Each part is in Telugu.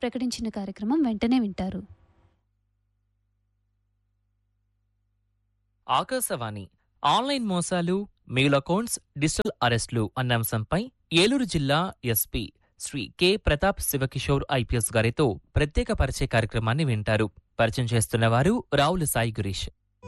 ప్రకటించిన కార్యక్రమం వెంటనే వింటారు ఆకాశవాణి ఆన్లైన్ మోసాలు మెయిల్ అకౌంట్స్ డిజిటల్ అరెస్టులు అన్న అంశంపై ఏలూరు జిల్లా SP Shri K Pratap Sivakishore IPS గారితో ప్రత్యేక పరిచయ కార్యక్రమాన్ని వింటారు పరిచయం చేస్తున్న వారు రావుల సాయి గురీష్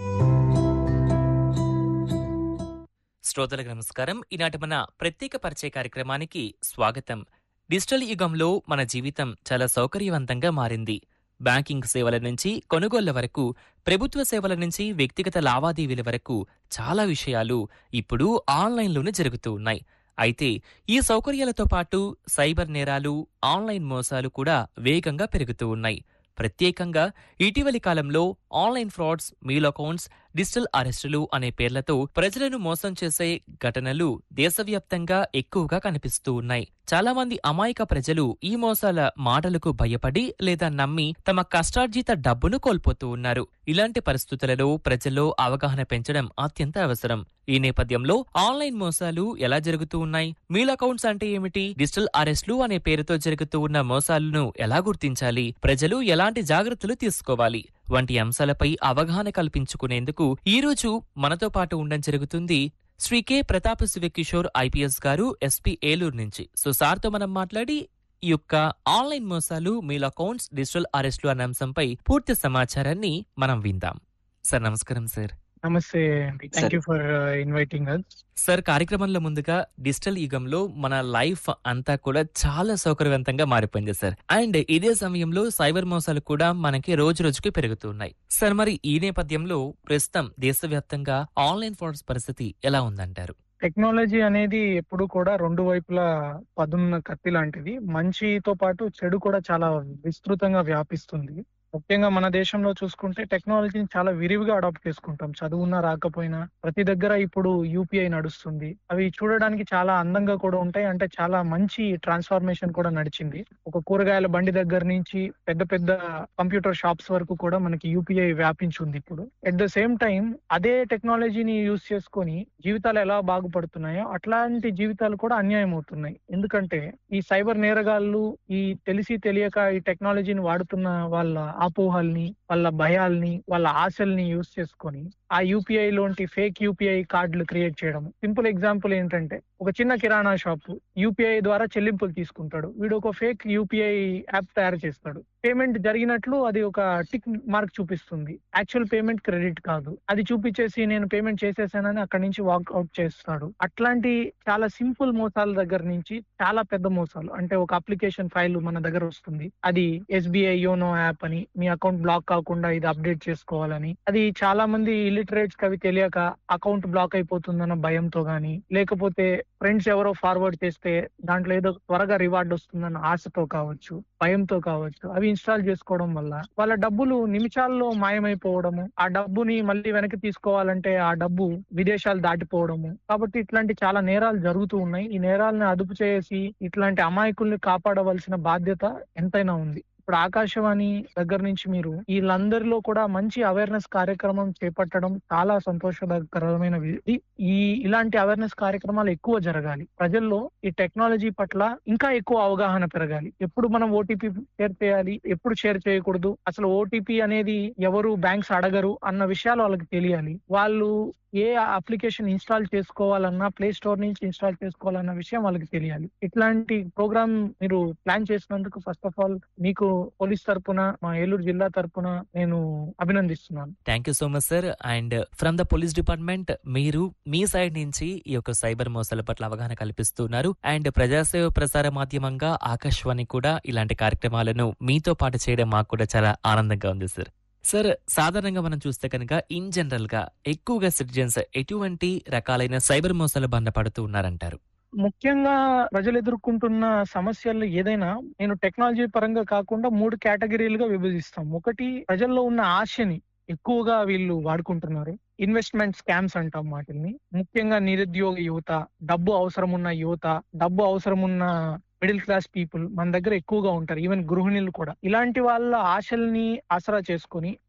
శ్రోతలకు నమస్కారం ఈనాటి మన ప్రత్యేక పరిచయ కార్యక్రమానికి స్వాగతం డిజిటల్ యుగంలో మన జీవితం చాలా సౌకర్యవంతంగా మారింది బ్యాంకింగ్ సేవల నుంచి కొనుగోళ్ల వరకు ప్రభుత్వ సేవల నుంచి వ్యక్తిగత లావాదేవీల వరకు చాలా విషయాలు ఇప్పుడు ఆన్లైన్లోనే జరుగుతూ ఉన్నాయి అయితే ఈ సౌకర్యాలతో పాటు సైబర్ నేరాలు ఆన్లైన్ మోసాలు కూడా వేగంగా పెరుగుతూ ఉన్నాయి ప్రత్యేకంగా ఇటీవలి కాలంలో online frauds mail accounts digital అరెస్టులు అనే పేర్లతో ప్రజలను మోసం చేసే ఘటనలు దేశవ్యాప్తంగా ఎక్కువగా కనిపిస్తూ ఉన్నాయి చాలా మంది అమాయక ప్రజలు ఈ మోసాల మాటలకు భయపడి లేదా నమ్మి తమ కష్టార్జిత డబ్బును కోల్పోతూ ఉన్నారు ఇలాంటి పరిస్థితులలో ప్రజల్లో అవగాహన పెంచడం అత్యంత అవసరం ఈ నేపథ్యంలో ఆన్లైన్ మోసాలు ఎలా జరుగుతూ ఉన్నాయి మీల్ అకౌంట్స్ అంటే ఏమిటి డిజిటల్ అరెస్టులు అనే పేరుతో జరుగుతూ ఉన్న మోసాలను ఎలా గుర్తించాలి ప్రజలు ఎలాంటి జాగ్రత్తలు తీసుకోవాలి వంటి అంశాలపై అవగాహన కల్పించుకునేందుకు ఈ రోజు మనతో పాటు ఉండడం జరుగుతుంది Shri K Pratap Sivakishore IPS garu SP Eluru నుంచి సో సార్తో మనం మాట్లాడి ఈ యొక్క ఆన్లైన్ మోసాలు మీల్ అకౌంట్స్ డిజిటల్ అరెస్టులు అనే అంశంపై పూర్తి సమాచారాన్ని మనం విందాం సార్ నమస్కారం సార్ నమస్తే అండి thank you for inviting us sir కార్యక్రమంలో ముందుగా డిజిటల్ యుగంలో మన లైఫ్ అంతా కూడా చాలా సౌకర్యవంతంగా మారిపోయింది సార్ అండ్ ఇదే సమయంలో సైబర్ మోసాలు కూడా మనకి రోజు రోజుకి పెరుగుతున్నాయి సార్ మరి ఈ నేపథ్యంలో ప్రస్తుతం దేశవ్యాప్తంగా ఆన్లైన్ ఫ్రాడ్స్ పరిస్థితి ఎలా ఉందంటారు టెక్నాలజీ అనేది ఎప్పుడు కూడా రెండు వైపులా పదున్న కత్తి లాంటిది మంచితో పాటు చెడు కూడా చాలా విస్తృతంగా వ్యాపిస్తుంది ముఖ్యంగా మన దేశంలో చూసుకుంటే టెక్నాలజీని చాలా విరివిగా అడాప్ట్ చేసుకుంటాం చదువున్నా రాకపోయినా ప్రతి దగ్గర ఇప్పుడు యూపీఐ నడుస్తుంది అవి చూడడానికి చాలా అందంగా కూడా ఉంటాయి అంటే చాలా మంచి ట్రాన్స్ఫార్మేషన్ కూడా నడిచింది ఒక కూరగాయల బండి దగ్గర నుంచి పెద్ద పెద్ద కంప్యూటర్ షాప్స్ వరకు కూడా మనకి యూపీఐ వ్యాపించింది ఇప్పుడు ఎట్ ద సేమ్ టైం అదే టెక్నాలజీని యూజ్ చేసుకొని జీవితాలు ఎలా బాగుపడుతున్నాయో అట్లాంటి జీవితాలు కూడా అన్యాయం అవుతున్నాయి ఎందుకంటే ఈ సైబర్ నేరగాళ్ళు ఈ తెలిసి తెలియక ఈ టెక్నాలజీని వాడుతున్న వాళ్ళ అపోహల్ని వాళ్ళ భయాల్ని వాళ్ళ ఆశల్ని యూజ్ చేసుకొని ఆ యూపీఐ లోంటి ఫేక్ యూపీఐ కార్డులు క్రియేట్ చేయడం సింపుల్ ఎగ్జాంపుల్ ఏంటంటే ఒక చిన్న కిరాణా షాప్ యూపీఐ ద్వారా చెల్లింపులు తీసుకుంటాడు వీడు ఒక ఫేక్ యూపీఐ యాప్ తయారు చేస్తాడు పేమెంట్ జరిగినట్లు అది ఒక టిక్ మార్క్ చూపిస్తుంది యాక్చువల్ పేమెంట్ క్రెడిట్ కాదు అది చూపించేసి నేను పేమెంట్ చేసేసానని అక్కడి నుంచి వాక్ అవుట్ చేస్తాడు అట్లాంటి చాలా సింపుల్ మోసాల దగ్గర నుంచి చాలా పెద్ద మోసాలు అంటే ఒక అప్లికేషన్ ఫైల్ మన దగ్గర వస్తుంది అది ఎస్బీఐ యోనో యాప్ అని మీ అకౌంట్ బ్లాక్ కాకుండా ఇది అప్డేట్ చేసుకోవాలని అది చాలా మంది ఇలిటరేట్స్ అవి తెలియక అకౌంట్ బ్లాక్ అయిపోతుందన్న భయంతో గానీ లేకపోతే ఫ్రెండ్స్ ఎవరో ఫార్వర్డ్ చేస్తే దాంట్లో ఏదో త్వరగా రివార్డ్ వస్తుందన్న ఆశతో కావచ్చు భయంతో కావచ్చు అవి ఇన్స్టాల్ చేసుకోవడం వల్ల వాళ్ళ డబ్బులు నిమిషాల్లో మాయమైపోవడము ఆ డబ్బుని మళ్ళీ వెనక్కి తీసుకోవాలంటే ఆ డబ్బు విదేశాలు దాటిపోవడము కాబట్టి ఇట్లాంటి చాలా నేరాలు జరుగుతూ ఉన్నాయి ఈ నేరాలను అదుపు చేసి ఇట్లాంటి అమాయకుల్ని కాపాడవలసిన బాధ్యత ఎంతైనా ఉంది ఇప్పుడు ఆకాశవాణి దగ్గర నుంచి మీరు వీళ్ళందరిలో కూడా మంచి అవేర్నెస్ కార్యక్రమం చేపట్టడం చాలా సంతోషకరమైన వి- ఈ ఇలాంటి అవేర్నెస్ కార్యక్రమాలు ఎక్కువ జరగాలి ప్రజల్లో ఈ టెక్నాలజీ పట్ల ఇంకా ఎక్కువ అవగాహన పెరగాలి ఎప్పుడు మనం ఓటీపీ షేర్ చేయాలి ఎప్పుడు షేర్ చేయకూడదు అసలు ఓటీపీ అనేది ఎవరు బ్యాంక్స్ అడగరు అన్న విషయాలు వాళ్ళకి తెలియాలి వాళ్ళు ఏ అప్లికేషన్ ఇన్స్టాల్ చేసుకోవాలన్నా ప్లే స్టోర్ నుంచి ఇన్స్టాల్ చేసుకోవాలన్న విషయం వాళ్ళకి తెలియాలి ఇట్లాంటి ప్రోగ్రామ్ మీరు ప్లాన్ చేసినందుకు ఫస్ట్ ఆఫ్ ఆల్ మీకు పోలీస్ తరపున మా ఏలూరు జిల్లా తరపున నేను అభినందిస్తున్నాను thank you so much sir and from the police department మీరు మీ సైడ్ నుంచి ఈ యొక్క సైబర్ మోసాల పట్ల అవగాహన కల్పిస్తున్నారు అండ్ ప్రజాసేవ ప్రసార మాధ్యమంగా ఆకాశవాణి కూడా ఇలాంటి కార్యక్రమాలను మీతో పాటు చేయడం మాకు కూడా చాలా ఆనందంగా ఉంది సార్ సార్ సాధారణంగా మనం చూస్తే కనుక ఇన్ జనరల్ గా ఎక్కువగా సిటిజన్స్ ఎటువంటి రకాలైన సైబర్ మోసాలు బారిన పడుతూ ఉన్నారంటారు ముఖ్యంగా ప్రజలు ఎదుర్కొంటున్న సమస్యలు ఏదైనా నేను టెక్నాలజీ పరంగా కాకుండా మూడు కేటగిరీలుగా విభజిస్తాం ఒకటి ప్రజల్లో ఉన్న ఆశని ఎక్కువగా వీళ్ళు వాడుకుంటున్నారు ఇన్వెస్ట్మెంట్ స్కామ్స్ అంటాం వాటిని ముఖ్యంగా నిరుద్యోగ యువత డబ్బు అవసరం ఉన్న యువత డబ్బు అవసరం ఉన్న మిడిల్ క్లాస్ పీపుల్ మన దగ్గర ఎక్కువగా ఉంటారు ఈవెన్ గృహిణులు కూడా ఇలాంటి వాళ్ళ ఆశల్ని ఆసరా చేసుకొని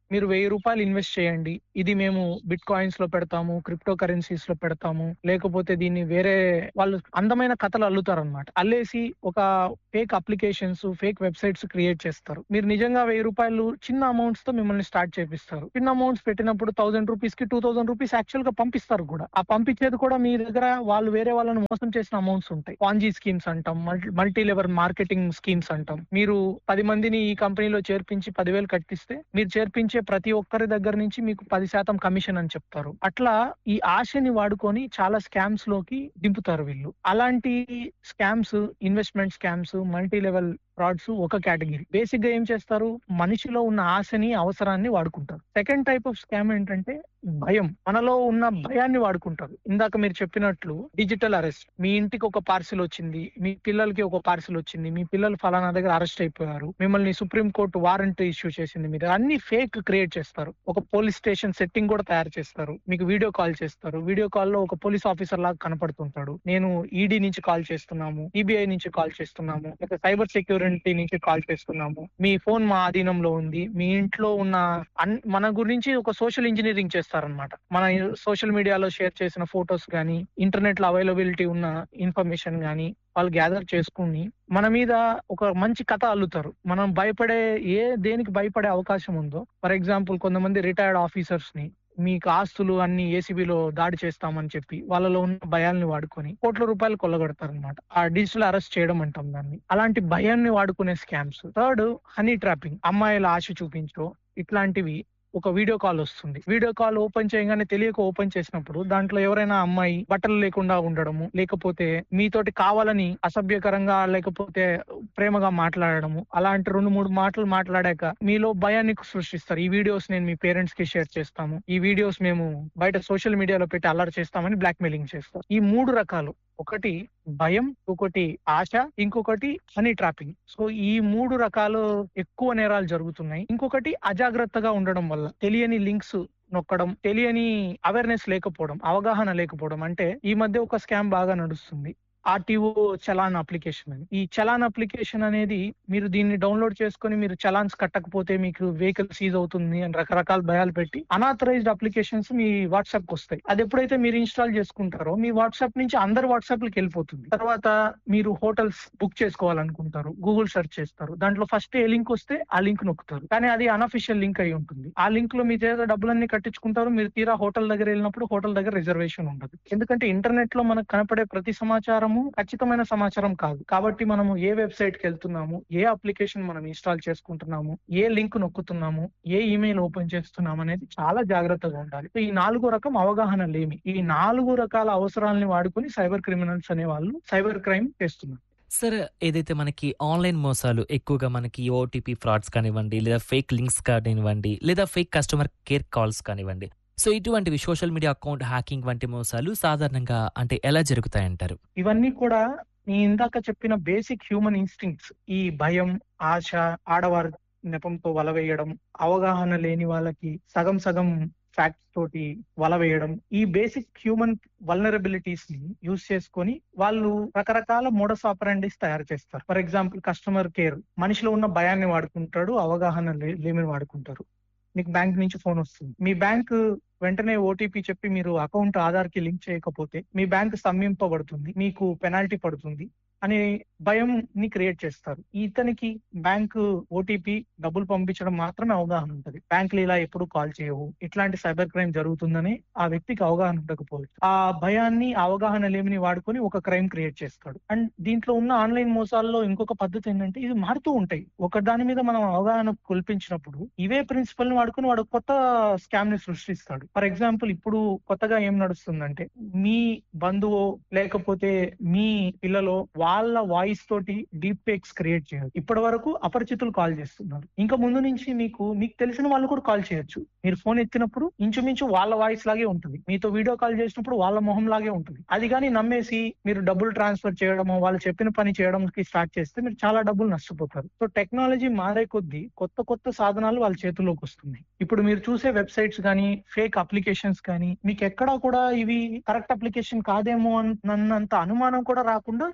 మీరు వెయ్యి రూపాయలు ఇన్వెస్ట్ చేయండి ఇది మేము బిట్ కాయిన్స్ లో పెడతాము క్రిప్టో కరెన్సీస్ లో పెడతాము లేకపోతే దీన్ని వేరే వాళ్ళు అందమైన కథలు అల్లుతారు అనమాట అల్లేసి ఒక fake applications fake websites create చేస్తారు మీరు నిజంగా వెయ్యి రూపాయలు చిన్న అమౌంట్స్ తో మిమ్మల్ని స్టార్ట్ చేపిస్తారు చిన్న అమౌంట్స్ పెట్టినప్పుడు థౌసండ్ రూపీస్ కి టూ థౌసండ్ రూపీస్ యాక్చువల్ గా పంపిస్తారు కూడా ఆ పంపించేది కూడా మీ దగ్గర వాళ్ళు వేరే వాళ్ళని మోసం చేసిన అమౌంట్స్ ఉంటాయి పాంజీ స్కీమ్స్ అంటాం మల్టీ లెవెల్ మార్కెటింగ్ స్కీమ్స్ అంటాం మీరు పది మందిని ఈ కంపెనీలో చేర్పించి పదివేలు కట్టిస్తే మీరు చేర్పించే ప్రతి ఒక్కరి దగ్గర నుంచి మీకు పది శాతం కమిషన్ అని చెప్తారు అట్లా ఈ ఆశని వాడుకొని చాలా స్కామ్స్ లోకి దింపుతారు వీళ్ళు అలాంటి scams investment scams multi level frauds ఒక కేటగిరీ బేసిక్ గా ఏం చేస్తారు మనిషిలో ఉన్న ఆశని అవసరాన్ని వాడుకుంటారు సెకండ్ టైప్ ఆఫ్ స్కామ్ ఏంటంటే భయం మనలో ఉన్న భయాన్ని వాడుకుంటారు ఇందాక మీరు చెప్పినట్లు డిజిటల్ అరెస్ట్ మీ ఇంటికి ఒక పార్సిల్ వచ్చింది మీ పిల్లలకి ఒక పార్సిల్ వచ్చింది మీ పిల్లలు ఫలానా దగ్గర అరెస్ట్ అయిపోయారు మిమ్మల్ని సుప్రీం కోర్టు వారెంట్ ఇష్యూ చేసింది మీరు అన్ని ఫేక్ క్రియేట్ చేస్తారు ఒక పోలీస్ స్టేషన్ సెట్టింగ్ కూడా తయారు చేస్తారు మీకు వీడియో కాల్ చేస్తారు వీడియో కాల్ లో ఒక పోలీస్ ఆఫీసర్ లాగా కనపడుతుంటాడు నేను ఈడీ నుంచి కాల్ చేస్తున్నాము ఈబీఐ నుంచి కాల్ చేస్తున్నాము లేక సైబర్ సెక్యూరిటీ నుంచి కాల్ చేస్తున్నాము మీ ఫోన్ మా ఆధీనంలో ఉంది మీ ఇంట్లో ఉన్న అన్- మన గురించి ఒక సోషల్ ఇంజనీరింగ్ చేస్తారనమాట మన సోషల్ మీడియాలో షేర్ చేసిన ఫొటోస్ గానీ ఇంటర్నెట్ లో అవైలబిలిటీ ఉన్న ఇన్ఫర్మేషన్ గానీ వాళ్ళు గ్యాదర్ చేసుకుని మన మీద ఒక మంచి కథ అల్లుతారు మనం భయపడే ఏ దేనికి భయపడే అవకాశం ఉందో ఫర్ ఎగ్జాంపుల్ కొంతమంది రిటైర్డ్ ఆఫీసర్స్ ని మీకు ఆస్తులు అన్ని ఏసీబీలో దాడి చేస్తామని చెప్పి వాళ్ళలో ఉన్న భయాల్ని వాడుకొని కోట్ల రూపాయలు కొల్లగొడతారు అనమాట ఆ డిజిటల్ అరెస్ట్ చేయడం అంటాం దాన్ని అలాంటి భయాన్ని వాడుకునే స్కామ్స్ థర్డ్ హనీ ట్రాపింగ్ అమ్మాయిల ఆశ చూపించో ఇట్లాంటివి ఒక వీడియో కాల్ వస్తుంది వీడియో కాల్ ఓపెన్ చేయగానే తెలియక ఓపెన్ చేసినప్పుడు దాంట్లో ఎవరైనా అమ్మాయి బట్టలు లేకుండా ఉండడము లేకపోతే మీతోటి కావాలని అసభ్యకరంగా లేకపోతే ప్రేమగా మాట్లాడడము అలాంటి రెండు మూడు మాటలు మాట్లాడాక మీలో భయాన్ని సృష్టిస్తారు ఈ వీడియోస్ నేను మీ పేరెంట్స్ కి షేర్ చేస్తాము ఈ వీడియోస్ మేము బయట సోషల్ మీడియాలో పెట్టి అల్లరి చేస్తామని బ్లాక్ మెయిలింగ్ చేస్తారు ఈ మూడు రకాలు ఒకటి భయం ఒకటి ఆశ ఇంకొకటి హనీ ట్రాపింగ్ సో ఈ మూడు రకాలు ఎక్కువ నేరాలు జరుగుతున్నాయి ఇంకొకటి అజాగ్రత్తగా ఉండడం వల్ల తెలియని లింక్స్ నొక్కడం తెలియని అవేర్నెస్ లేకపోవడం అవగాహన లేకపోవడం అంటే ఈ మధ్య ఒక స్కామ్ బాగా నడుస్తుంది ఆర్టీఓ చలాన్ అప్లికేషన్ అని ఈ చలాన్ అప్లికేషన్ అనేది మీరు దీన్ని డౌన్లోడ్ చేసుకొని మీరు చలాన్స్ కట్టకపోతే మీకు వెహికల్ సీజ్ అవుతుంది అని రకరకాల భయాలు పెట్టి అనాథరైజ్డ్ అప్లికేషన్స్ మీ వాట్సాప్ కి వస్తాయి అది ఎప్పుడైతే మీరు ఇన్స్టాల్ చేసుకుంటారో మీ వాట్సాప్ నుంచి అందరి వాట్సాప్ కి వెళ్ళిపోతుంది తర్వాత మీరు హోటల్స్ బుక్ చేసుకోవాలనుకుంటారు గూగుల్ సెర్చ్ చేస్తారు దాంట్లో ఫస్ట్ ఏ లింక్ వస్తే ఆ లింక్ నొక్కుతారు కానీ అది అనఫిషియల్ లింక్ అయి ఉంటుంది ఆ లింక్ లో మీ చేత డబ్బులన్నీ కట్టించుకుంటారు మీరు తీరా హోటల్ దగ్గర వెళ్ళినప్పుడు హోటల్ దగ్గర రిజర్వేషన్ ఉండదు ఎందుకంటే ఇంటర్నెట్ లో మనకు కనపడే ప్రతి సమాచారము ఖచ్చితమైన సమాచారం కాదు కాబట్టి మనము ఏ వెబ్సైట్ కి వెళ్తున్నాము ఏ అప్లికేషన్ మనం ఇన్స్టాల్ చేసుకుంటున్నాము ఏ లింక్ నొక్కుతున్నాము ఏ ఇమెయిల్ ఓపెన్ చేస్తున్నాము అనేది చాలా జాగ్రత్తగా ఉండాలి సో ఈ నాలుగో రకం అవగాహన లేమి ఈ నాలుగు రకాల అవసరాలని వాడుకొని సైబర్ క్రిమినల్స్ అనే వాళ్ళు సైబర్ క్రైమ్ చేస్తున్నారు సార్ ఏదైతే మనకి ఆన్లైన్ మోసాలు ఎక్కువగా మనకి ఓటీపీ ఫ్రాడ్స్ కానివ్వండి లేదా ఫేక్ లింక్స్ కానివ్వండి లేదా ఫేక్ కస్టమర్ కేర్ కాల్స్ కానివ్వండి సో ఇటువంటివి సోషల్ మీడియా అకౌంట్ హ్యాకింగ్ వంటి మోసాలు సాధారణంగా అంటే ఎలా జరుగుతాయంటారు ఇవన్నీ కూడా నేను ఇందాక చెప్పిన బేసిక్ హ్యూమన్ ఇన్స్టింక్ట్స్ ఈ భయం ఆశ ఆడవారి నెపంతో వలవేయడం అవగాహన లేని వాళ్ళకి సగం సగం ఫ్యాక్ట్స్ తోటి వల వేయడం ఈ బేసిక్ హ్యూమన్ వల్నరబిలిటీస్ ని యూజ్ చేసుకొని వాళ్ళు రకరకాల మోడస్ ఆపరాండిస్ తయారు చేస్తారు ఫర్ ఎగ్జాంపుల్ కస్టమర్ కేర్ మనిషిలో ఉన్న భయాన్ని వాడుకుంటాడు అవగాహన లే- లేమిని వాడుకుంటారు మీకు బ్యాంక్ నుంచి ఫోన్ వస్తుంది మీ బ్యాంక్ వెంటనే ఓటీపీ చెప్పి మీరు అకౌంట్ ఆధార్ కి లింక్ చేయకపోతే మీ బ్యాంక్ స్తంభింపబడుతుంది మీకు పెనాల్టీ పడుతుంది అనే భయం ని క్రియేట్ చేస్తారు ఇతనికి బ్యాంక్ ఓటీపీ డబ్బులు పంపించడం మాత్రమే అవగాహన ఉంటుంది బ్యాంకులు ఇలా ఎప్పుడు కాల్ చేయవు ఇట్లాంటి సైబర్ క్రైమ్ జరుగుతుందని ఆ వ్యక్తికి అవగాహన ఉండకపోవచ్చు ఆ భయాన్ని ఆ అవగాహన లేమిని వాడుకొని ఒక క్రైమ్ క్రియేట్ చేస్తాడు అండ్ దీంట్లో ఉన్న ఆన్లైన్ మోసాల్లో ఇంకొక పద్ధతి ఏంటంటే ఇది మారుతూ ఉంటాయి ఒక దాని మీద మనం అవగాహన కల్పించినప్పుడు ఇవే ప్రిన్సిపల్ ని వాడుకొని వాడు కొత్త స్కామ్ ని సృష్టిస్తాడు ఫర్ ఎగ్జాంపుల్ ఇప్పుడు కొత్తగా ఏం నడుస్తుందంటే మీ బంధువు లేకపోతే మీ పిల్లలో వాళ్ళ వాయిస్ తోటి డీప్ ఫేక్స్ క్రియేట్ చేయరు ఇప్పటి వరకు అపరిచితులు కాల్ చేస్తున్నారు ఇంకా ముందు నుంచి మీకు మీకు తెలిసిన వాళ్ళు కూడా కాల్ చేయొచ్చు మీరు ఫోన్ ఎత్తినప్పుడు ఇంచుమించు వాళ్ళ వాయిస్ లాగే ఉంటుంది మీతో వీడియో కాల్ చేసినప్పుడు వాళ్ళ మొహం లాగే ఉంటుంది అది కానీ నమ్మేసి మీరు డబ్బులు ట్రాన్స్ఫర్ చేయడము వాళ్ళు చెప్పిన పని చేయడానికి స్టార్ట్ చేస్తే మీరు చాలా డబ్బులు నష్టపోతారు సో టెక్నాలజీ మారే కొద్దీ కొత్త కొత్త సాధనాలు వాళ్ళ చేతుల్లోకి వస్తున్నాయి ఇప్పుడు మీరు చూసే వెబ్సైట్స్ కానీ ఫేక్ అప్లికేషన్స్ కానీ మీకు ఎక్కడా కూడా ఇవి కరెక్ట్ అప్లికేషన్ కాదేమో అన్నంత అనుమానం కూడా రాకుండా చాలా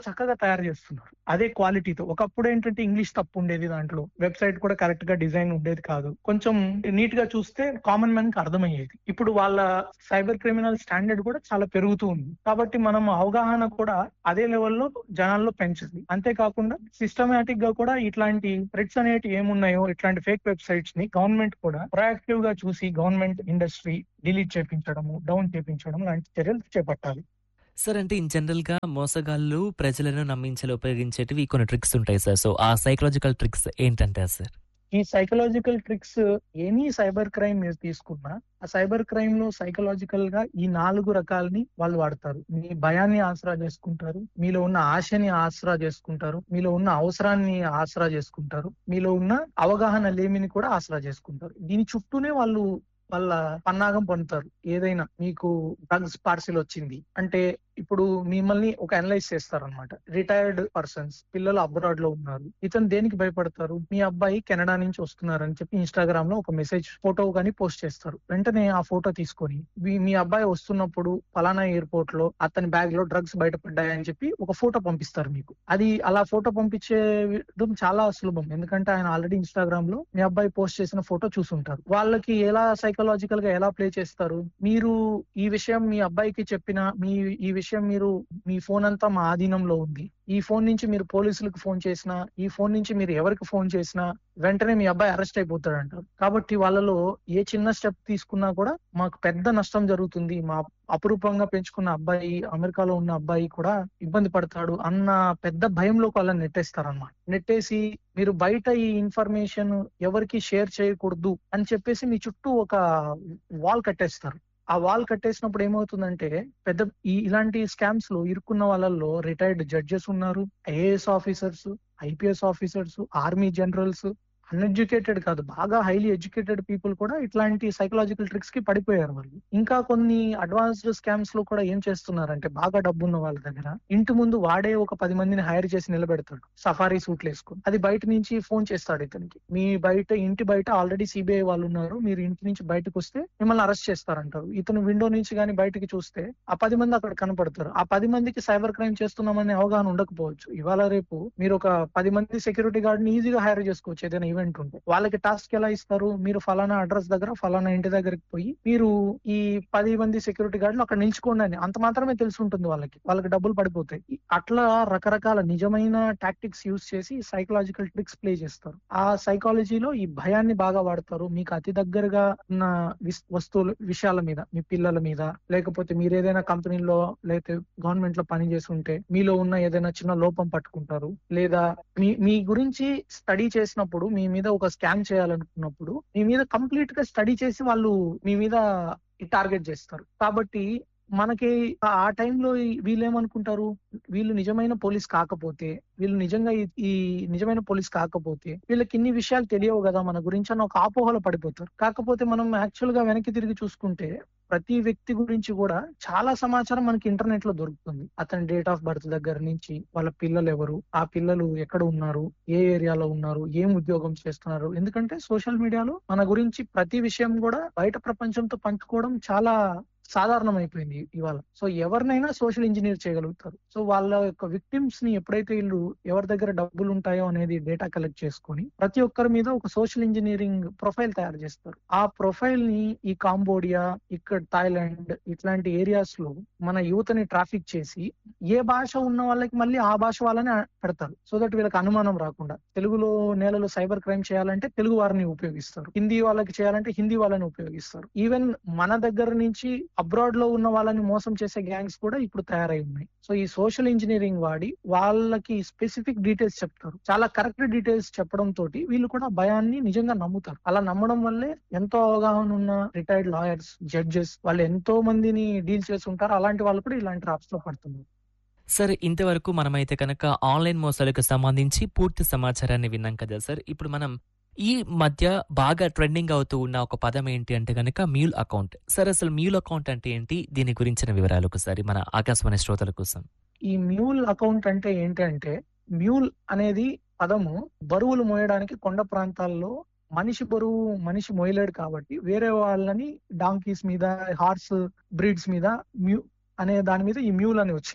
చక్కగా తయారు చేస్తున్నారు అదే క్వాలిటీతో ఒకప్పుడు ఏంటంటే ఇంగ్లీష్ తప్పు ఉండేది దాంట్లో వెబ్సైట్ కూడా కరెక్ట్ గా డిజైన్ ఉండేది కాదు కొంచెం నీట్ గా చూస్తే కామన్ మ్యాన్ కి అర్థమయ్యేది ఇప్పుడు వాళ్ళ సైబర్ క్రిమినల్ స్టాండర్డ్ కూడా చాలా పెరుగుతూ ఉంది కాబట్టి మనం అవగాహన కూడా అదే లెవెల్లో జనాల్లో పెంచాలి అంతేకాకుండా సిస్టమేటిక్ గా కూడా ఇట్లాంటి థ్రెడ్స్ అనేవి ఏమున్నాయో ఇట్లాంటి ఫేక్ వెబ్సైట్స్ ని గవర్నమెంట్ కూడా ప్రొయాక్టివ్ గా చూసి గవర్నమెంట్ ఇండస్ట్రీ డిలీట్ చేపించడము డౌన్ చేపించడం లాంటి చర్యలు చేపట్టాలి సార్ అంటే ఇన్ జనరల్ గా మోసగాళ్ళు ప్రజలను నమ్మించేలా ఉపయోగించేటివి కొన్ని ట్రిక్స్ ఉంటాయి సార్ సో ఆ సైకలాజికల్ ట్రిక్స్ ఏంటంటారు సార్ ఈ psychological tricks any cyber crime మీరు తీసుకున్నా ఆ సైబర్ క్రైమ్ లో సైకలాజికల్ గా ఈ నాలుగు రకాలని వాళ్ళు వాడతారు మీ భయాన్ని ఆసరా చేసుకుంటారు మీలో ఉన్న ఆశని ఆసరా చేసుకుంటారు మీలో ఉన్న అవసరాన్ని ఆసరా చేసుకుంటారు మీలో ఉన్న అవగాహన లేమిని కూడా ఆసరా చేసుకుంటారు దీని చుట్టూనే వాళ్ళు వాళ్ళ పన్నాగం పొందుతారు ఏదైనా మీకు డ్రగ్స్ పార్సిల్ వచ్చింది అంటే ఇప్పుడు మిమ్మల్ని ఒక అనలైజ్ చేస్తారనమాట రిటైర్డ్ పర్సన్స్ పిల్లలు అబ్రాడ్ లో ఉన్నారు ఇతను దేనికి భయపడతారు మీ అబ్బాయి కెనడా నుంచి వస్తున్నారని చెప్పి ఇన్స్టాగ్రామ్ లో ఒక మెసేజ్ ఫోటో కానీ పోస్ట్ చేస్తారు వెంటనే ఆ ఫోటో తీసుకొని మీ- మీ అబ్బాయి వస్తున్నప్పుడు ఫలానా ఎయిర్పోర్ట్ లో అతని బ్యాగ్ లో డ్రగ్స్ బయటపడ్డాయని చెప్పి ఒక ఫోటో పంపిస్తారు మీకు అది అలా ఫోటో పంపించేయడం చాలా సులభం ఎందుకంటే ఆయన ఆల్రెడీ ఇన్స్టాగ్రామ్ లో మీ అబ్బాయి పోస్ట్ చేసిన ఫోటో చూసుంటారు వాళ్ళకి ఎలా సైకలాజికల్ గా ఎలా ప్లే చేస్తారు మీరు ఈ విషయం మీ అబ్బాయికి చెప్పినా మీ ఈ విషయం మీరు మీ ఫోన్ అంతా మా ఆధీనంలో ఉంది ఈ ఫోన్ నుంచి మీరు పోలీసులకు ఫోన్ చేసినా ఈ ఫోన్ నుంచి మీరు ఎవరికి ఫోన్ చేసినా వెంటనే మీ అబ్బాయి అరెస్ట్ అయిపోతాడు అంటారు కాబట్టి వాళ్ళలో ఏ చిన్న స్టెప్ తీసుకున్నా కూడా మాకు పెద్ద నష్టం జరుగుతుంది మా అపురూపంగా పెంచుకున్న అబ్బాయి అమెరికాలో ఉన్న అబ్బాయి కూడా ఇబ్బంది పడతాడు అన్న పెద్ద భయంలోకి వాళ్ళని నెట్టేస్తారన్నమాట నెట్టేసి మీరు బయట ఈ ఇన్ఫర్మేషన్ ఎవరికి షేర్ చేయకూడదు అని చెప్పేసి మీ చుట్టూ ఒక వాల్ కట్టేస్తారు ఆ వాల్ కట్టేసినప్పుడు ఏమవుతుందంటే పెద్ద ఈ ఇలాంటి స్కామ్స్ లో ఇరుక్కున్న వాళ్ళల్లో రిటైర్డ్ జడ్జెస్ ఉన్నారు IAS officers IPS officers army generals uneducated కాదు బాగా హైలీ ఎడ్యుకేటెడ్ పీపుల్ కూడా ఇట్లాంటి సైకలాజికల్ ట్రిక్స్ కి పడిపోయారు వాళ్ళు ఇంకా కొన్ని అడ్వాన్స్డ్ స్కామ్స్ లో కూడా ఏం చేస్తున్నారంటే బాగా డబ్బున్న వాళ్ళ దగ్గర ఇంటి ముందు వాడే ఒక పది మందిని హైర్ చేసి నిలబెడతాడు సఫారీ సూట్లు వేసుకొని అది బయట నుంచి ఫోన్ చేస్తాడు ఇతనికి మీ బయట ఇంటి బయట ఆల్రెడీ సిబిఐ వాళ్ళు ఉన్నారు మీరు ఇంటి నుంచి బయటకు వస్తే మిమ్మల్ని అరెస్ట్ చేస్తారంటారు ఇతను విండో నుంచి కానీ బయటకి చూస్తే ఆ పది మంది అక్కడ కనపడతారు ఆ పది మందికి సైబర్ క్రైమ్ చేస్తున్నామనే అవగాహన ఉండకపోవచ్చు ఇవాళ రేపు మీరు ఒక పది మంది సెక్యూరిటీ గార్డ్ ని ఈజీగా హైర్ చేసుకోవచ్చు ఏదైనా ఈవెంట్ ఉంటే వాళ్ళకి టాస్క్ ఎలా ఇస్తారు మీరు ఫలానా అడ్రస్ దగ్గర ఫలానా ఇంటి దగ్గరికి పోయి మీరు ఈ పది మంది సెక్యూరిటీ గార్డులు అక్కడ నిల్చుకోండి అని అంత మాత్రమే తెలిసి ఉంటుంది వాళ్ళకి వాళ్ళకి డబ్బులు పడిపోతాయి ఈ- అట్లా రకరకాల నిజమైన టాక్టిక్స్ యూస్ చేసి సైకలాజికల్ ట్రిక్స్ ప్లే చేస్తారు ఆ సైకాలజీలో ఈ భయాన్ని బాగా వాడతారు మీకు అతి దగ్గరగా ఉన్న విస్- వస్తువులు విషయాల మీద మీ పిల్లల మీద లేకపోతే మీరు ఏదైనా కంపెనీలో లేకపోతే గవర్నమెంట్ లో పని చేసి ఉంటే మీలో ఉన్న ఏదైనా చిన్న లోపం పట్టుకుంటారు లేదా మీ మీ గురించి స్టడీ చేసినప్పుడు మీ మీద ఒక స్కామ్ చేయాలనుకున్నప్పుడు మీ మీద కంప్లీట్ గా స్టడీ చేసి వాళ్ళు మీ మీద టార్గెట్ చేస్తారు కాబట్టి మనకి ఆ- ఆ టైంలో వీళ్ళు ఏమనుకుంటారు వీళ్ళు నిజమైన పోలీస్ కాకపోతే వీళ్ళు నిజంగా ఈ- ఈ నిజమైన పోలీస్ కాకపోతే వీళ్ళకి ఇన్ని విషయాలు తెలియవు కదా మన గురించి అని ఒక ఆపోహలో పడిపోతారు కాకపోతే మనం యాక్చువల్ గా వెనక్కి తిరిగి చూసుకుంటే ప్రతి వ్యక్తి గురించి కూడా చాలా సమాచారం మనకి ఇంటర్నెట్ లో దొరుకుతుంది అతని డేట్ ఆఫ్ బర్త్ దగ్గర నుంచి వాళ్ళ పిల్లలు ఎవరు ఆ పిల్లలు ఎక్కడ ఉన్నారు ఏ ఏరియాలో ఉన్నారు ఏం ఉద్యోగం చేస్తున్నారు ఎందుకంటే సోషల్ మీడియాలో మన గురించి ప్రతి విషయం కూడా బయట ప్రపంచంతో పంచుకోవడం చాలా సాధారణం అయిపోయింది ఇవాళ సో ఎవరినైనా సోషల్ ఇంజనీర్ చేయగలుగుతారు సో వాళ్ళ యొక్క విక్టిమ్స్ ని ఎప్పుడైతే వీళ్ళు ఎవరి దగ్గర డబ్బులు ఉంటాయో అనేది డేటా కలెక్ట్ చేసుకొని ప్రతి ఒక్కరి మీద ఒక సోషల్ ఇంజనీరింగ్ ప్రొఫైల్ తయారు చేస్తారు ఆ ప్రొఫైల్ ని ఈ కాంబోడియా ఇక్కడ థాయిలాండ్ ఇట్లాంటి ఏరియాస్ లో మన యువతని ట్రాఫిక్ చేసి ఏ భాష ఉన్న వాళ్ళకి మళ్ళీ ఆ భాష వాళ్ళని పెడతారు సో దట్ వీళ్ళకి అనుమానం రాకుండా తెలుగులో నేలలో సైబర్ క్రైమ్ చేయాలంటే తెలుగు వారిని ఉపయోగిస్తారు హిందీ వాళ్ళకి చేయాలంటే హిందీ వాళ్ళని ఉపయోగిస్తారు ఈవెన్ మన దగ్గర నుంచి అబ్రాడ్ లో ఉన్న వాళ్ళని మోసం చేసే గ్యాంగ్స్ కూడా ఇప్పుడు తయారై ఉన్నాయి సో ఈ సోషల్ ఇంజనీరింగ్ వాడి వాళ్ళకి స్పెసిఫిక్ డీటెయిల్స్ చెప్తారు చాలా కరెక్ట్ డీటెయిల్స్ చెప్పడం తోటి వీళ్ళు కూడా భయాన్ని నిజంగా నమ్ముతారు అలా నమ్మడం వల్లే ఎంతో అవగాహన ఉన్న రిటైర్డ్ లాయర్స్ జడ్జెస్ వాళ్ళు ఎంతో మందిని డీల్ చేసి ఉంటారు అలాంటి వాళ్ళు కూడా ఇలాంటి ట్రాప్స్ లో పడుతున్నారు సార్ ఇంతవరకు మనమైతే కనుక ఆన్లైన్ మోసాలకు సంబంధించి పూర్తి సమాచారాన్ని విన్నాం కదా సార్ ఇప్పుడు మనం ఈ మధ్య బాగా ట్రెండింగ్ అవుతూ ఉన్న ఒక పదం ఏంటి అంటే కనుక మ్యూల్ అకౌంట్ సార్ అసలు మ్యూల్ అకౌంట్ అంటే ఏంటి దీని గురించిన వివరాలు ఒకసారి మన ఆకాశవాణి శ్రోతల కోసం ఈ మ్యూల్ అకౌంట్ అంటే ఏంటంటే మ్యూల్ అనేది పదము బరువులు మోయడానికి కొండ ప్రాంతాల్లో మనిషి బరువు మనిషి మోయలేడు కాబట్టి వేరే వాళ్ళని డాంకీస్ మీద హార్స్ బ్రీడ్స్ మీద మ్యూ అనే దాని మీద ఈ మ్యూల్ అని వచ్చింది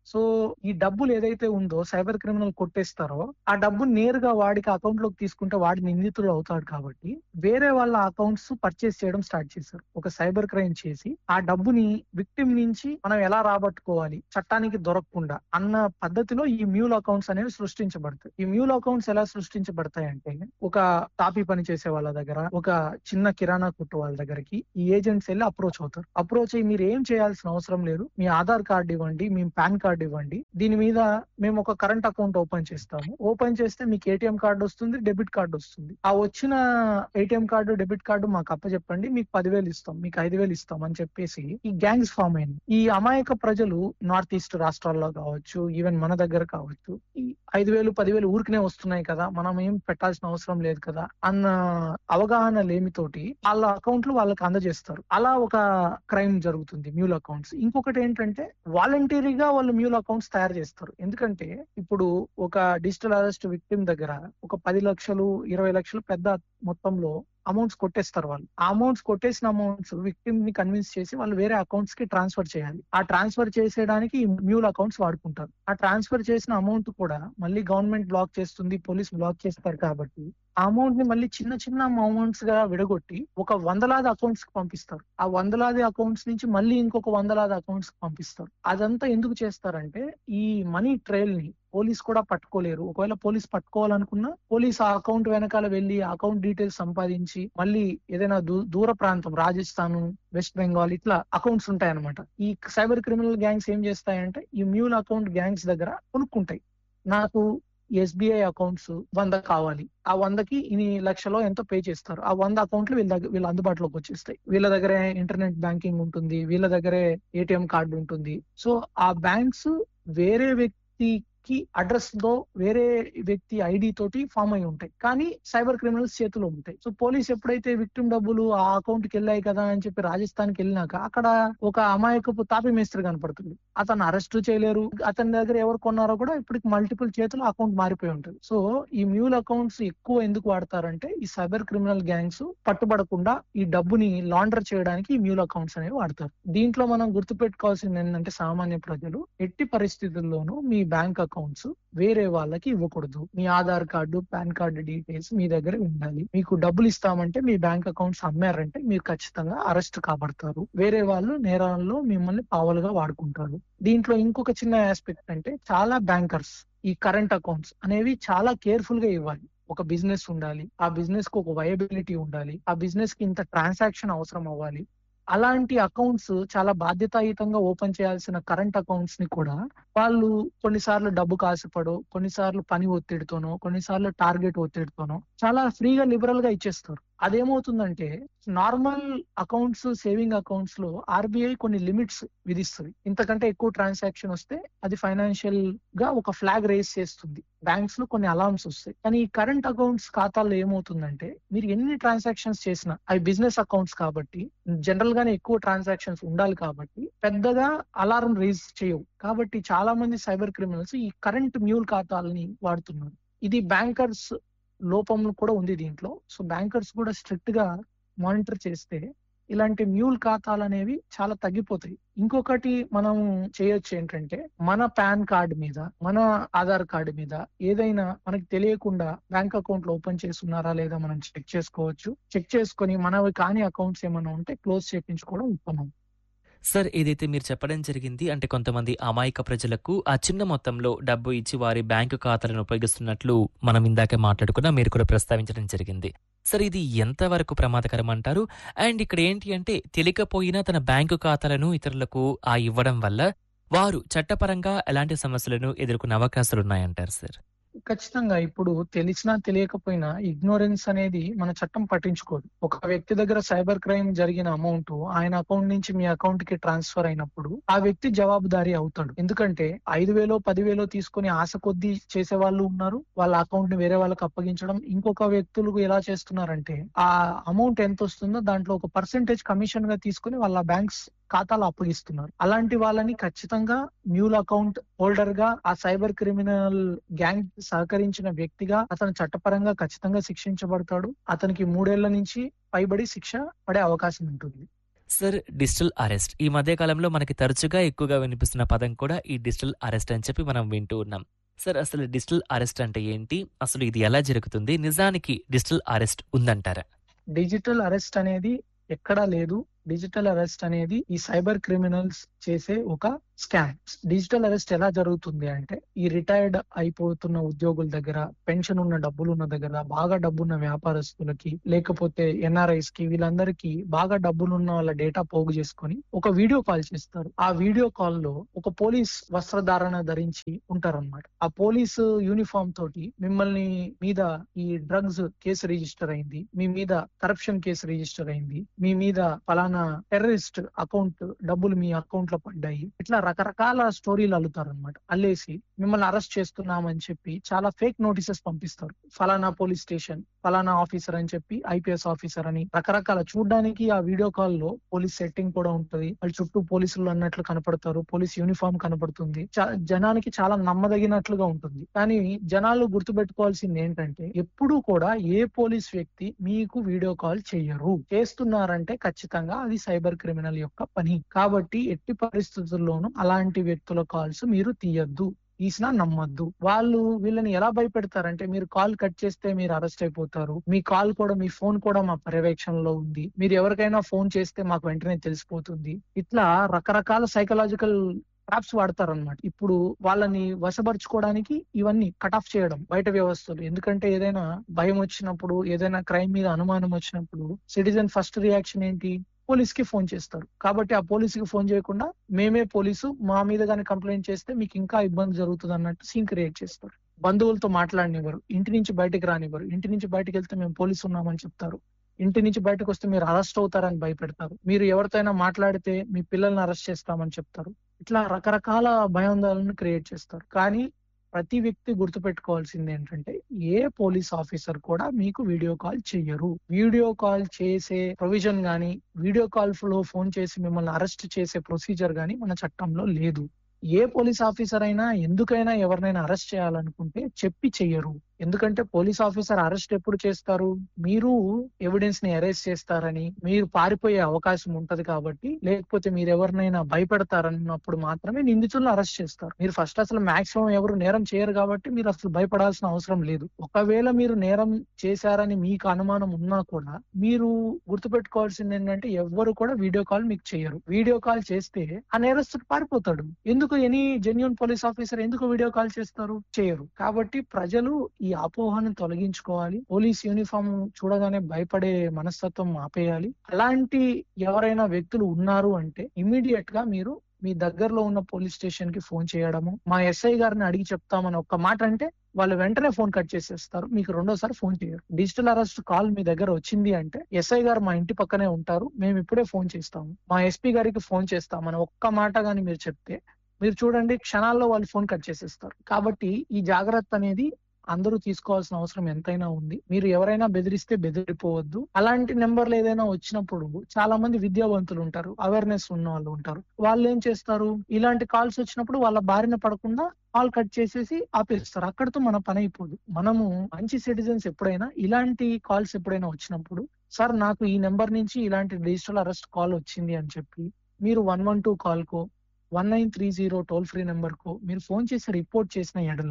సో ఈ డబ్బులు ఏదైతే ఉందో సైబర్ క్రిమినల్ కొట్టేస్తారో ఆ డబ్బు నేరుగా వాడికి అకౌంట్ లోకి తీసుకుంటే వాడి నిందితుడు అవుతాడు కాబట్టి వేరే వాళ్ళ అకౌంట్స్ పర్చేస్ చేయడం స్టార్ట్ చేశారు ఒక సైబర్ క్రైమ్ చేసి ఆ డబ్బుని విక్టిమ్ నుంచి మనం ఎలా రాబట్టుకోవాలి చట్టానికి దొరకకుండా అన్న పద్ధతిలో ఈ మ్యూల్ అకౌంట్స్ అనేవి సృష్టించబడతాయి ఈ మ్యూల్ అకౌంట్స్ ఎలా సృష్టించబడతాయి అంటే ఒక తాపీ పని చేసే వాళ్ళ దగ్గర ఒక చిన్న కిరాణా కొట్టు వాళ్ళ దగ్గరికి ఈ ఏజెంట్స్ వెళ్ళి అప్రోచ్ అవుతారు అప్రోచ్ అయ్యి మీరు ఏం చేయాల్సిన అవసరం లేదు మీ ఆధార్ కార్డు ఇవ్వండి మీ పాన్ కార్డు ఇవ్వండి దీని మీద మేము ఒక కరెంట్ అకౌంట్ ఓపెన్ చేస్తాము ఓపెన్ చేస్తే మీకు ఏటీఎం కార్డు వస్తుంది డెబిట్ కార్డు వస్తుంది ఆ వచ్చిన ఏటీఎం కార్డు డెబిట్ కార్డు మాకు అప్పచెప్పండి మీకు పదివేలు ఇస్తాం మీకు ఐదు వేలు ఇస్తాం అని చెప్పేసి ఈ గ్యాంగ్స్ ఫామ్ అయింది ఈ అమాయక ప్రజలు నార్త్ ఈస్ట్ రాష్ట్రాల్లో కావచ్చు ఈవెన్ మన దగ్గర కావచ్చు ఈ ఐదు వేలు పదివేలు ఊరికనే వస్తున్నాయి కదా మనం ఏం పెట్టాల్సిన అవసరం లేదు కదా అన్న అవగాహన లేమితోటి వాళ్ళ అకౌంట్లు వాళ్ళకి అందజేస్తారు అలా ఒక క్రైమ్ జరుగుతుంది మ్యూల్ అకౌంట్స్ ఇంకొకటి ఏంటంటే వాలంటరీగా వాళ్ళు మ్యూల్ అకౌంట్స్ తయారు చేస్తారు ఎందుకంటే ఇప్పుడు ఒక డిజిటల్ అరెస్ట్ విక్టిమ్ దగ్గర ఒక పది లక్షలు ఇరవై లక్షలు పెద్ద మొత్తంలో అమౌంట్స్ కొట్టేస్తారు వాళ్ళు ఆ అమౌంట్స్ కొట్టేసిన అమౌంట్స్ విక్టిమ్ ని కన్విన్స్ చేసి వాళ్ళు వేరే అకౌంట్స్ కి ట్రాన్స్ఫర్ చేయాలి ఆ ట్రాన్స్ఫర్ చేసేయడానికి ఈ మ్యూల్ అకౌంట్స్ వాడుకుంటారు ఆ ట్రాన్స్ఫర్ చేసిన అమౌంట్ కూడా మళ్ళీ గవర్నమెంట్ బ్లాక్ చేస్తుంది పోలీస్ బ్లాక్ చేస్తారు కాబట్టి ఆ అమౌంట్ ని మళ్ళీ చిన్న చిన్న అమౌంట్స్ గా విడగొట్టి ఒక వందలాది అకౌంట్స్ కి పంపిస్తారు ఆ వందలాది అకౌంట్స్ నుంచి మళ్ళీ ఇంకొక వందలాది అకౌంట్స్ కి పంపిస్తారు అదంతా ఎందుకు చేస్తారంటే ఈ మనీ ట్రైల్ ని పోలీస్ కూడా పట్టుకోలేరు ఒకవేళ పోలీస్ పట్టుకోవాలనుకున్నా పోలీస్ ఆ అకౌంట్ వెనకాల వెళ్ళి అకౌంట్ డీటెయిల్స్ సంపాదించి మళ్ళీ ఏదైనా దూ- దూర ప్రాంతం రాజస్థాన్ వెస్ట్ బెంగాల్ ఇట్లా అకౌంట్స్ ఉంటాయన్నమాట ఈ సైబర్ క్రిమినల్ గ్యాంగ్స్ ఏం చేస్తాయంటే ఈ మ్యూల్ అకౌంట్ గ్యాంగ్స్ దగ్గర కొనుక్కుంటాయి నాకు ఎస్బీఐ అకౌంట్స్ వంద కావాలి ఆ వందకి ఇన్ని లక్షలో ఎంతో పే చేస్తారు ఆ వంద అకౌంట్లు వీళ్ళ దగ్గర వీళ్ళ అందుబాటులోకి వచ్చేస్తాయి వీళ్ళ దగ్గరే ఇంటర్నెట్ బ్యాంకింగ్ ఉంటుంది వీళ్ళ దగ్గరే ఏటీఎం కార్డు ఉంటుంది సో ఆ బ్యాంక్స్ వేరే వ్యక్తికి అడ్రస్ తో వేరే వ్యక్తి ఐడి తోటి ఫామ్ అయి ఉంటాయి కానీ సైబర్ క్రిమినల్స్ చేతిలో ఉంటాయి సో పోలీస్ ఎప్పుడైతే విక్టిమ్ డబ్బులు ఆ అకౌంట్ కి వెళ్ళాయి కదా అని చెప్పి రాజస్థాన్ కి వెళ్ళినాక అక్కడ ఒక అమాయకపు తాపి మేస్త్రి కనపడుతుంది అతను అరెస్ట్ చేయలేరు అతని దగ్గర ఎవరు కొన్నారో కూడా ఇప్పటికి మల్టిపుల్ చేతులు అకౌంట్ మారిపోయి ఉంటుంది సో ఈ మ్యూల్ అకౌంట్స్ ఎక్కువ ఎందుకు వాడతారంటే ఈ సైబర్ క్రిమినల్ గ్యాంగ్స్ పట్టుబడకుండా ఈ డబ్బుని లాండర్ చేయడానికి ఈ మ్యూల్ అకౌంట్స్ అనేవి వాడతారు దీంట్లో మనం గుర్తుపెట్టుకోవాల్సింది ఏంటంటే సామాన్య ప్రజలు ఎట్టి పరిస్థితుల్లోనూ మీ బ్యాంక్ అకౌంట్స్ వేరే వాళ్ళకి ఇవ్వకూడదు మీ Aadhaar card PAN card details మీ దగ్గర ఉండాలి మీకు డబ్బులు ఇస్తామంటే మీ బ్యాంక్ అకౌంట్స్ అమ్మారంటే మీరు ఖచ్చితంగా అరెస్ట్ కాబడతారు వేరే వాళ్ళు నేరాల్లో మిమ్మల్ని పావలుగా వాడుకుంటారు దీంట్లో ఇంకొక చిన్న ఆస్పెక్ట్ అంటే చాలా బ్యాంకర్స్ ఈ కరెంట్ అకౌంట్స్ అనేవి చాలా కేర్ఫుల్ గా ఇవ్వాలి ఒక బిజినెస్ ఉండాలి ఆ బిజినెస్ కు ఒక వయబిలిటీ ఉండాలి ఆ బిజినెస్ కి ఇంత ట్రాన్సాక్షన్ అవసరం అవ్వాలి అలాంటి అకౌంట్స్ చాలా బాధ్యతాయుతంగా ఓపెన్ చేయాల్సిన కరెంట్ అకౌంట్స్ ని కూడా వాళ్ళు కొన్నిసార్లు డబ్బు కాసిపడో కొన్నిసార్లు పని ఒత్తిడితోనో కొన్నిసార్లు టార్గెట్ ఒత్తిడితోనో చాలా ఫ్రీగా లిబరల్ గా ఇచ్చేస్తారు అదేమవుతుందంటే నార్మల్ అకౌంట్స్ సేవింగ్ అకౌంట్స్ లో ఆర్బీఐ కొన్ని లిమిట్స్ విధిస్తుంది ఇంతకంటే ఎక్కువ ట్రాన్సాక్షన్ వస్తే అది ఫైనాన్షియల్ గా ఒక ఫ్లాగ్ రేస్ చేస్తుంది బ్యాంక్స్ లో కొన్ని అలార్మ్స్ వస్తాయి కానీ ఈ కరెంట్ అకౌంట్స్ ఖాతాల్లో ఏమవుతుందంటే మీరు ఎన్ని ట్రాన్సాక్షన్స్ చేసినా అవి బిజినెస్ అకౌంట్స్ కాబట్టి జనరల్ గానే ఎక్కువ ట్రాన్సాక్షన్స్ ఉండాలి కాబట్టి పెద్దగా అలారం రేజ్ చేయవు కాబట్టి చాలా మంది సైబర్ క్రిమినల్స్ ఈ కరెంట్ మ్యూల్ ఖాతాలని వాడుతున్నారు ఇది బ్యాంకర్స్ లోపం కూడా ఉంది దీంట్లో సో బ్యాంకర్స్ కూడా స్ట్రిక్ట్ గా మానిటర్ చేస్తే ఇలాంటి మ్యూల్ ఖాతాలు అనేవి చాలా తగ్గిపోతాయి ఇంకొకటి మనం చేయొచ్చు ఏంటంటే మన పాన్ కార్డ్ మీద మన ఆధార్ కార్డు మీద ఏదైనా మనకి తెలియకుండా బ్యాంక్ అకౌంట్ ఓపెన్ చేస్తున్నారా లేదా మనం చెక్ చేసుకోవచ్చు చెక్ చేసుకొని మనవి కాని అకౌంట్స్ ఏమైనా ఉంటే క్లోజ్ చేయించుకోవడం ఉత్తమం సార్ ఏదైతే మీరు చెప్పడం జరిగింది అంటే కొంతమంది అమాయక ప్రజలకు ఆ చిన్న మొత్తంలో డబ్బు ఇచ్చి వారి బ్యాంకు ఖాతాలను ఉపయోగిస్తున్నట్లు మనం ఇందాక మాట్లాడుకున్నా మీరు కూడా ప్రస్తావించడం జరిగింది సార్ ఇది ఎంతవరకు ప్రమాదకరం అంటారు అండ్ ఇక్కడ ఏంటి అంటే తెలియకపోయినా తన బ్యాంకు ఖాతాలను ఇతరులకు ఆ ఇవ్వడం వల్ల వారు చట్టపరంగా ఎలాంటి సమస్యలను ఎదుర్కొనే అవకాశాలు ఉన్నాయంటారు సార్ ఖచ్చితంగా ఇప్పుడు తెలిసినా తెలియకపోయినా ఇగ్నోరెన్స్ అనేది మన చట్టం పట్టించుకోదు ఒక వ్యక్తి దగ్గర సైబర్ క్రైమ్ జరిగిన అమౌంట్ ఆయన అకౌంట్ నుంచి మీ అకౌంట్ కి ట్రాన్స్ఫర్ అయినప్పుడు ఆ వ్యక్తి జవాబుదారీ అవుతాడు ఎందుకంటే ఐదు వేలో పదివేలో తీసుకొని ఆశ కొద్దీ చేసే వాళ్ళు ఉన్నారు వాళ్ళ అకౌంట్ ని వేరే వాళ్ళకి అప్పగించడం ఇంకొక వ్యక్తులు ఎలా చేస్తున్నారంటే ఆ అమౌంట్ ఎంత వస్తుందో దాంట్లో ఒక పర్సెంటేజ్ కమిషన్ గా తీసుకుని వాళ్ళ బ్యాంక్స్ ఖాతాలు అప్పగిస్తున్నారు అలాంటి వాళ్ళని ఖచ్చితంగా మ్యూల్ అకౌంట్ హోల్డర్ గా ఆ సైబర్ క్రిమినల్ గ్యాంగ్ సహకరించిన వ్యక్తిగా అతను చట్టపరంగా ఖచ్చితంగా శిక్షించబడతాడు అతనికి మూడేళ్ల నుంచి పైబడి శిక్ష పడే అవకాశం ఉంటుంది సార్ డిజిటల్ అరెస్ట్ ఈ మధ్య కాలంలో మనకి తరచుగా ఎక్కువగా వినిపిస్తున్న పదం కూడా ఈ డిజిటల్ అరెస్ట్ అని చెప్పి మనం వింటూ ఉన్నాం సార్ అసలు డిజిటల్ అరెస్ట్ అంటే ఏంటి అసలు ఇది ఎలా జరుగుతుంది నిజానికి డిజిటల్ అరెస్ట్ ఉందంటారా డిజిటల్ అరెస్ట్ అనేది ఎక్కడా లేదు డిజిటల్ అరెస్ట్ అనేది ఈ సైబర్ క్రిమినల్స్ చేసే ఒక స్కామ్ డిజిటల్ అరెస్ట్ ఎలా జరుగుతుంది అంటే ఈ రిటైర్డ్ అయిపోతున్న ఉద్యోగుల దగ్గర పెన్షన్ ఉన్న డబ్బులు ఉన్న దగ్గర బాగా డబ్బున్న వ్యాపారస్తులకి లేకపోతే ఎన్ఆర్ఐస్ కి వీళ్ళందరికీ బాగా డబ్బులున్న వాళ్ళ డేటా పోగు చేసుకొని ఒక వీడియో కాల్ చేస్తారు ఆ వీడియో కాల్ లో ఒక పోలీస్ వస్త్రధారణ ధరించి ఉంటారన్నమాట ఆ పోలీసు యూనిఫామ్ తోటి మిమ్మల్ని మీద ఈ డ్రగ్స్ కేసు రిజిస్టర్ అయింది మీ మీద కరప్షన్ కేసు రిజిస్టర్ అయింది మీ మీద ఫలానా టెర్రరిస్ట్ అకౌంట్ డబ్బులు మీ అకౌంట్ లో పడ్డాయి ఇట్లా రకరకాల స్టోరీలు అల్లుతారు అనమాట అల్లేసి మిమ్మల్ని అరెస్ట్ చేస్తున్నామని చెప్పి చాలా ఫేక్ నోటీసెస్ పంపిస్తారు ఫలానా పోలీస్ స్టేషన్ ఫలానా ఆఫీసర్ అని చెప్పి ఐపీఎస్ ఆఫీసర్ అని రకరకాల చూడడానికి ఆ వీడియో కాల్ లో పోలీస్ సెట్టింగ్ కూడా ఉంటది వాళ్ళ చుట్టూ పోలీసులు అన్నట్లు కనపడతారు పోలీస్ యూనిఫామ్ కనపడుతుంది చా- జనానికి చాలా నమ్మదగినట్లుగా ఉంటుంది కానీ జనాలు గుర్తుపెట్టుకోవాల్సింది ఏంటంటే ఎప్పుడూ కూడా ఏ పోలీస్ వ్యక్తి మీకు వీడియో కాల్ చెయ్యరు చేస్తున్నారంటే ఖచ్చితంగా అది సైబర్ క్రిమినల్ యొక్క పని కాబట్టి ఎట్టి పరిస్థితుల్లోనూ అలాంటి వ్యక్తుల కాల్స్ మీరు తీయద్దు తీసినా నమ్మద్దు వాళ్ళు వీళ్ళని ఎలా భయపెడతారంటే మీరు కాల్ కట్ చేస్తే మీరు అరెస్ట్ అయిపోతారు మీ కాల్ కూడా మీ ఫోన్ కూడా మా పర్యవేక్షణలో ఉంది మీరు ఎవరికైనా ఫోన్ చేస్తే మాకు వెంటనే తెలిసిపోతుంది ఇట్లా రకరకాల సైకలాజికల్ ట్రాప్స్ వాడతారన్నమాట ఇప్పుడు వాళ్ళని వశపరుచుకోవడానికి ఇవన్నీ కట్ ఆఫ్ చేయడం బయట వ్యవస్థలు ఎందుకంటే ఏదైనా భయం వచ్చినప్పుడు ఏదైనా క్రైమ్ మీద అనుమానం వచ్చినప్పుడు సిటిజన్ ఫస్ట్ రియాక్షన్ ఏంటి పోలీస్ కి ఫోన్ చేస్తారు కాబట్టి ఆ పోలీస్ కి ఫోన్ చేయకుండా మేమే పోలీసు మా మీద కానీ కంప్లైంట్ చేస్తే మీకు ఇంకా ఇబ్బంది జరుగుతుంది అన్నట్టు సీన్ క్రియేట్ చేస్తారు బంధువులతో మాట్లాడనివ్వరు ఇంటి నుంచి బయటకు రానివ్వరు ఇంటి నుంచి బయటకు వెళ్తే మేము పోలీసు ఉన్నామని చెప్తారు ఇంటి నుంచి బయటకు వస్తే మీరు అరెస్ట్ అవుతారని భయపెడతారు మీరు ఎవరితోనైనా మాట్లాడితే మీ పిల్లల్ని అరెస్ట్ చేస్తామని చెప్తారు ఇట్లా రకరకాల భయాందోళనను క్రియేట్ చేస్తారు కానీ ప్రతి వ్యక్తి గుర్తుపెట్టుకోవాల్సింది ఏంటంటే ఏ పోలీస్ ఆఫీసర్ కూడా మీకు వీడియో కాల్ చెయ్యరు వీడియో కాల్ చేసే ప్రొవిజన్ గానీ వీడియో కాల్ లో ఫోన్ చేసి మిమ్మల్ని అరెస్ట్ చేసే ప్రొసీజర్ గానీ మన చట్టంలో లేదు ఏ పోలీస్ ఆఫీసర్ అయినా ఎందుకైనా ఎవరినైనా అరెస్ట్ చేయాలనుకుంటే చెప్పి చెయ్యరు ఎందుకంటే పోలీస్ ఆఫీసర్ అరెస్ట్ ఎప్పుడు చేస్తారు మీరు ఎవిడెన్స్ ని అరెస్ట్ చేస్తారని మీరు పారిపోయే అవకాశం ఉంటది కాబట్టి లేకపోతే మీరు ఎవరినైనా భయపెడతారన్నప్పుడు మాత్రమే నిందితులను అరెస్ట్ చేస్తారు మీరు ఫస్ట్ అసలు మాక్సిమం ఎవరు నేరం చేయరు కాబట్టి మీరు అసలు భయపడాల్సిన అవసరం లేదు ఒకవేళ మీరు నేరం చేశారని మీకు అనుమానం ఉన్నా కూడా మీరు గుర్తుపెట్టుకోవాల్సింది ఏంటంటే ఎవ్వరు కూడా వీడియో కాల్ మీకు చేయరు వీడియో కాల్ చేస్తే ఆ నేరస్తుడు పారిపోతాడు ఎందుకు ఎనీ జెన్యున్ పోలీస్ ఆఫీసర్ ఎందుకు వీడియో కాల్ చేస్తారు చేయరు కాబట్టి ప్రజలు ఈ అపోహను తొలగించుకోవాలి పోలీస్ యూనిఫామ్ చూడగానే భయపడే మనస్తత్వం ఆపేయాలి అలాంటి ఎవరైనా వ్యక్తులు ఉన్నారు అంటే ఇమీడియట్ గా మీరు మీ దగ్గరలో ఉన్న పోలీస్ స్టేషన్ కి ఫోన్ చేయడము మా ఎస్ఐ గారిని అడిగి చెప్తామని ఒక్క మాట అంటే వాళ్ళు వెంటనే ఫోన్ కట్ చేసేస్తారు మీకు రెండోసారి ఫోన్ చేయరు డిజిటల్ అరెస్ట్ కాల్ మీ దగ్గర వచ్చింది అంటే ఎస్ఐ గారు మా ఇంటి పక్కనే ఉంటారు మేము ఇప్పుడే ఫోన్ చేస్తాము మా ఎస్పీ గారికి ఫోన్ చేస్తామని ఒక్క మాట గాని మీరు చెప్తే మీరు చూడండి క్షణాల్లో వాళ్ళు ఫోన్ కట్ చేసేస్తారు కాబట్టి ఈ జాగ్రత్త అనేది అందరూ తీసుకోవాల్సిన అవసరం ఎంతైనా ఉంది మీరు ఎవరైనా బెదిరిస్తే బెదిరిపోవద్దు అలాంటి నెంబర్లు ఏదైనా వచ్చినప్పుడు చాలా మంది విద్యావంతులు ఉంటారు అవేర్నెస్ ఉన్న వాళ్ళు ఉంటారు వాళ్ళు ఏం చేస్తారు ఇలాంటి కాల్స్ వచ్చినప్పుడు వాళ్ళ బారిన పడకుండా కాల్ కట్ చేసేసి ఆపేస్తారు అక్కడితో మన పని అయిపోదు మనము మంచి సిటిజన్స్ ఎప్పుడైనా ఇలాంటి కాల్స్ ఎప్పుడైనా వచ్చినప్పుడు సార్ నాకు ఈ నెంబర్ నుంచి ఇలాంటి డిజిటల్ అరెస్ట్ కాల్ వచ్చింది అని చెప్పి మీరు వన్ వన్ టూ కాల్ కో one nine three zero toll free number కో మీరు ఫోన్ చేసి రిపోర్ట్ చేసిన ఎడల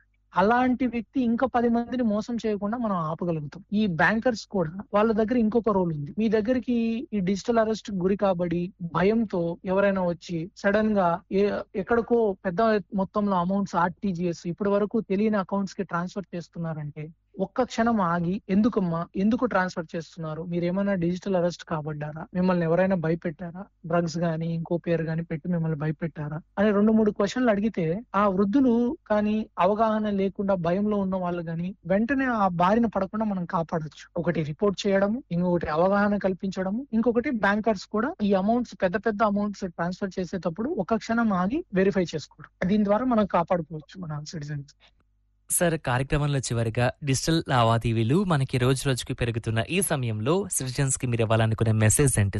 అలాంటి వ్యక్తి ఇంకా పది మందిని మోసం చేయకుండా మనం ఆపగలుగుతాం ఈ బ్యాంకర్స్ కూడా వాళ్ళ దగ్గర ఇంకొక రోల్ ఉంది మీ దగ్గరికి ఈ డిజిటల్ అరెస్ట్ గురి కాబడి భయంతో ఎవరైనా వచ్చి సడన్ గా ఏ ఎక్కడికో పెద్ద మొత్తంలో అమౌంట్స్ ఆర్టీజీఎస్ ఇప్పటి వరకు తెలియని అకౌంట్స్ కి ట్రాన్స్ఫర్ చేస్తున్నారంటే ఒక్క క్షణం ఆగి ఎందుకమ్మా ఎందుకు ట్రాన్స్ఫర్ చేస్తున్నారు మీరు ఏమైనా డిజిటల్ అరెస్ట్ కాబడ్డారా మిమ్మల్ని ఎవరైనా భయపెట్టారా డ్రగ్స్ గానీ ఇంకో పేరు గానీ పెట్టి మిమ్మల్ని భయపెట్టారా అని రెండు మూడు క్వశ్చన్లు అడిగితే ఆ వృద్ధులు కానీ అవగాహన లేకుండా భయంలో ఉన్న వాళ్ళు కానీ వెంటనే ఆ బారిన పడకుండా మనం కాపాడొచ్చు ఒకటి రిపోర్ట్ చేయడము ఇంకొకటి అవగాహన కల్పించడము ఇంకొకటి బ్యాంకర్స్ కూడా ఈ అమౌంట్స్ పెద్ద పెద్ద అమౌంట్స్ ట్రాన్స్ఫర్ చేసేటప్పుడు ఒక క్షణం ఆగి వెరిఫై చేసుకోవడం దీని ద్వారా మనం కాపాడుకోవచ్చు మన సిటిజన్స్ సార్ కార్యక్రమంలో చివరిగా డిజిటల్ లావాదేవీలు మనకి రోజు రోజుకి పెరుగుతున్న ఈ సమయంలో సిటిజన్స్ కి మీరు ఇవ్వాలనుకునే మెసేజ్ ఏంటి సార్